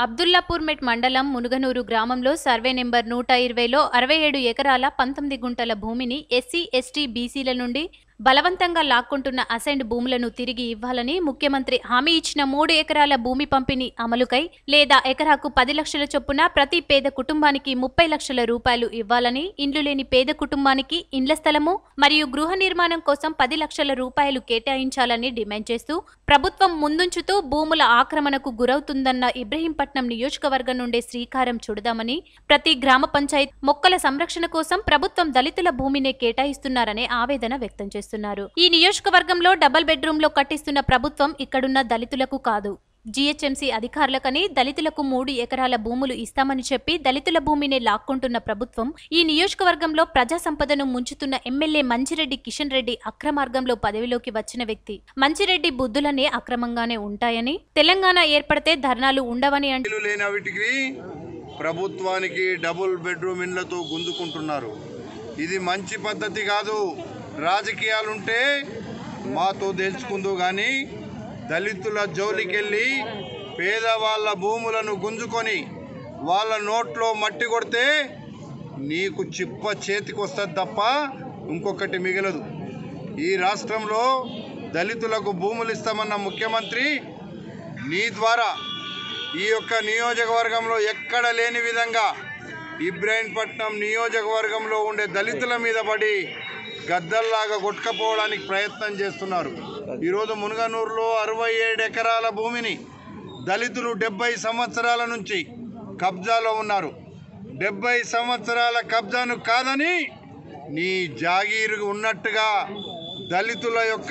అబ్దుల్లాపూర్మెట్ మండలం మునుగనూరు గ్రామంలో survey number నూట ఇరవైలో అరవై ఏడు ఎకరాల పంతొమ్మిది గుంటల భూమిని ఎస్సీ ఎస్టీ బీసీల నుండి బలవంతంగా లాక్కుంటున్న అసైన్డ్ భూములను తిరిగి ఇవ్వాలని ముఖ్యమంత్రి హామీ ఇచ్చిన మూడు ఎకరాల భూమి పంపిణీ అమలుకై లేదా ఎకరాకు పది లక్షల చొప్పున ప్రతి పేద కుటుంబానికి ముప్పై లక్షల రూపాయలు ఇవ్వాలని ఇండ్లు లేని పేద కుటుంబానికి ఇండ్ల స్థలము మరియు గృహ నిర్మాణం కోసం పది లక్షల రూపాయలు కేటాయించాలని డిమాండ్ చేస్తూ ప్రభుత్వం ముందుంచుతూ భూముల ఆక్రమణకు గురవుతుందన్న ఇబ్రహీంపట్నం నియోజకవర్గం నుండే శ్రీకారం చుడదామని ప్రతి గ్రామ పంచాయత్ మొక్కల సంరక్షణ కోసం ప్రభుత్వం దళితుల భూమినే కేటాయిస్తున్నారనే ఆవేదన వ్యక్తం చేస్తున్నారు ఈ నియోజకవర్గంలో డబుల్ బెడ్రూమ్ లో కట్టిస్తున్న ప్రభుత్వం ఇక్కడున్న దళితులకు కాదు జీహెచ్ఎంసీ అధికారులకని దళితులకు మూడు ఎకరాల భూములు ఇస్తామని చెప్పి దళితుల భూమిని లాక్కుంటున్న ప్రభుత్వం ఈ నియోజకవర్గంలో ప్రజా సంపదను ముంచుతున్న ఎమ్మెల్యే మంచిరెడ్డి కిషన్ రెడ్డి అక్రమార్గంలో పదవిలోకి వచ్చిన వ్యక్తి మంచిరెడ్డి బుద్ధులనే అక్రమంగానే ఉంటాయని తెలంగాణ ఏర్పడితే ధర్నాలు ఉండవని అంటూ ఇల్లు లేని వీటికి ప్రభుత్వానికి డబుల్ బెడ్రూమ్ ఇండ్లతో గుంజుకుంటున్నారు ఇది మంచి పద్ధతి కాదు రాజకీయాలుంటే మాతో తెలుసుకుందు కానీ దళితుల జోలికెళ్ళి పేదవాళ్ళ భూములను గుంజుకొని వాళ్ళ నోట్లో మట్టి కొడితే నీకు చిప్ప చేతికి వస్తుంది తప్ప ఇంకొకటి మిగలదు ఈ రాష్ట్రంలో దళితులకు భూములు ఇస్తామన్న ముఖ్యమంత్రి నీ ద్వారా ఈ యొక్క నియోజకవర్గంలో ఎక్కడ లేని విధంగా ఇబ్రాహీంపట్నం నియోజకవర్గంలో ఉండే దళితుల మీద పడి గద్దల్లాగా కొట్టుకపోవడానికి ప్రయత్నం చేస్తున్నారు ఈరోజు మునుగనూరులో అరవై ఏడు ఎకరాల భూమిని దళితులు డెబ్బై సంవత్సరాల నుంచి కబ్జాలో ఉన్నారు డెబ్బై సంవత్సరాల కబ్జాను కాదని నీ జాగీరు ఉన్నట్టుగా దళితుల యొక్క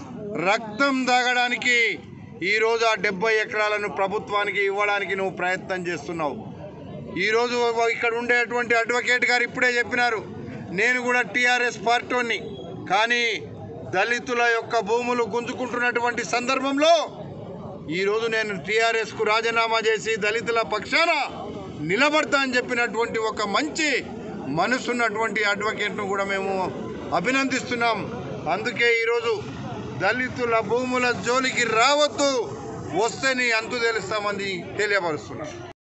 రక్తం దాగడానికి ఈరోజు ఆ డెబ్బై ఎకరాలను ప్రభుత్వానికి ఇవ్వడానికి నువ్వు ప్రయత్నం చేస్తున్నావు ఈరోజు ఇక్కడ ఉండేటువంటి అడ్వకేట్ గారు ఇప్పుడే చెప్పినారు నేను కూడా టీఆర్ఎస్ పార్టీని కానీ దళితుల యొక్క భూములు గుంజుకుంటున్నటువంటి సందర్భంలో ఈరోజు నేను టీఆర్ఎస్కు రాజీనామా చేసి దళితుల పక్షాన నిలబడతా అని చెప్పినటువంటి ఒక మంచి మనసున్నటువంటి అడ్వకేట్ను కూడా మేము అభినందిస్తున్నాం అందుకే ఈరోజు దళితుల భూముల జోలికి రావద్దు వస్తే నీ అంతు తెలుస్తామని తెలియపరుస్తున్నాం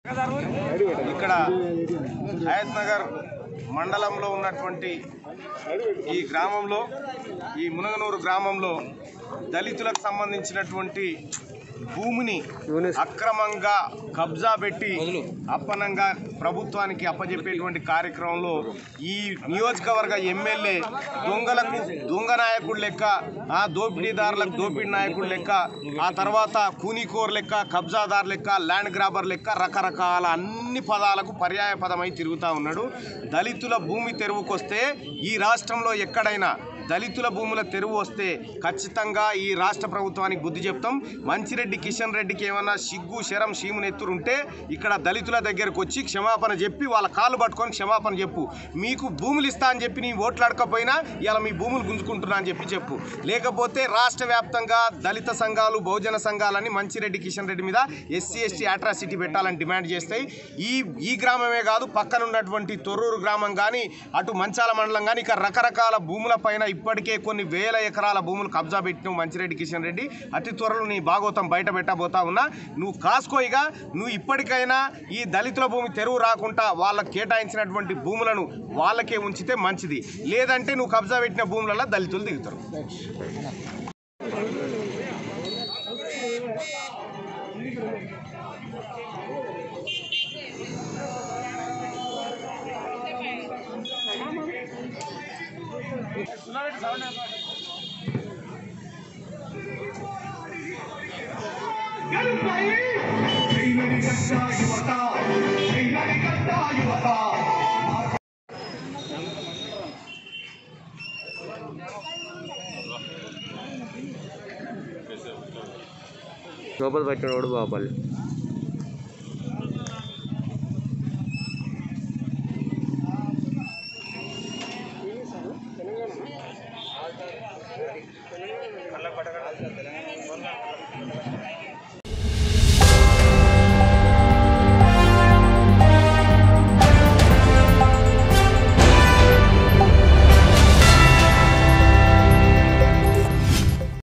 ఇక్కడ హయత్ నగర్ మండలంలో ఉన్నటువంటి ఈ గ్రామంలో ఈ మునగనూరు గ్రామంలో దళితులకు సంబంధించినటువంటి భూమిని అక్రమంగా కబ్జా పెట్టి అప్పనంగా ప్రభుత్వానికి అప్పజెప్పేటువంటి కార్యక్రమంలో ఈ నియోజకవర్గ ఎమ్మెల్యే దొంగలకు దొంగ నాయకుడు లెక్క ఆ దోపిడీదారులకు దోపిడీ నాయకుడు లెక్క ఆ తర్వాత కూనీకోర్ లెక్క కబ్జాదార్ లెక్క ల్యాండ్ గ్రాబర్ లెక్క రకరకాల అన్ని పదాలకు పర్యాయ పదమై తిరుగుతూ ఉన్నాడు దళితుల భూమి తెరువుకొస్తే ఈ రాష్ట్రంలో ఎక్కడైనా దళితుల భూముల తెరువు వస్తే ఖచ్చితంగా ఈ రాష్ట్ర ప్రభుత్వానికి బుద్ధి చెప్తాం మంచిరెడ్డి కిషన్ రెడ్డికి ఏమన్నా సిగ్గు శరం షీమును ఎత్తురుంటే ఇక్కడ దళితుల దగ్గరకు వచ్చి క్షమాపణ చెప్పి వాళ్ళ కాళ్ళు పట్టుకొని క్షమాపణ చెప్పు మీకు భూములు ఇస్తా అని చెప్పి నీ ఓట్లు అడకపోయినా ఇలా మీ భూములు గుంజుకుంటున్నా అని చెప్పి చెప్పు లేకపోతే రాష్ట్ర వ్యాప్తంగా దళిత సంఘాలు బహుజన సంఘాలని మంచిరెడ్డి కిషన్ రెడ్డి మీద ఎస్సీ ఎస్టీ అట్రాసిటీ పెట్టాలని డిమాండ్ చేస్తాయి ఈ ఈ గ్రామమే కాదు పక్కన ఉన్నటువంటి తొర్రూరు గ్రామం కానీ అటు మంచాల మండలం కానీ ఇక రకరకాల భూముల పైన ఇప్పటికే కొన్ని వేల ఎకరాల భూములు కబ్జా పెట్టినావు మంచిరెడ్డి కిషన్ రెడ్డి అతి త్వరలో నీ భాగోతం బయట పెట్టబోతా ఉన్నా నువ్వు కాసుకోయిగా నువ్వు ఇప్పటికైనా ఈ దళితుల భూమి తెరువు రాకుండా వాళ్ళకి కేటాయించినటువంటి భూములను వాళ్ళకే ఉంచితే మంచిది లేదంటే నువ్వు కబ్జా పెట్టిన భూములలో దళితులు దిగుతారు లోపల పెట్టినోడు బాపల్లి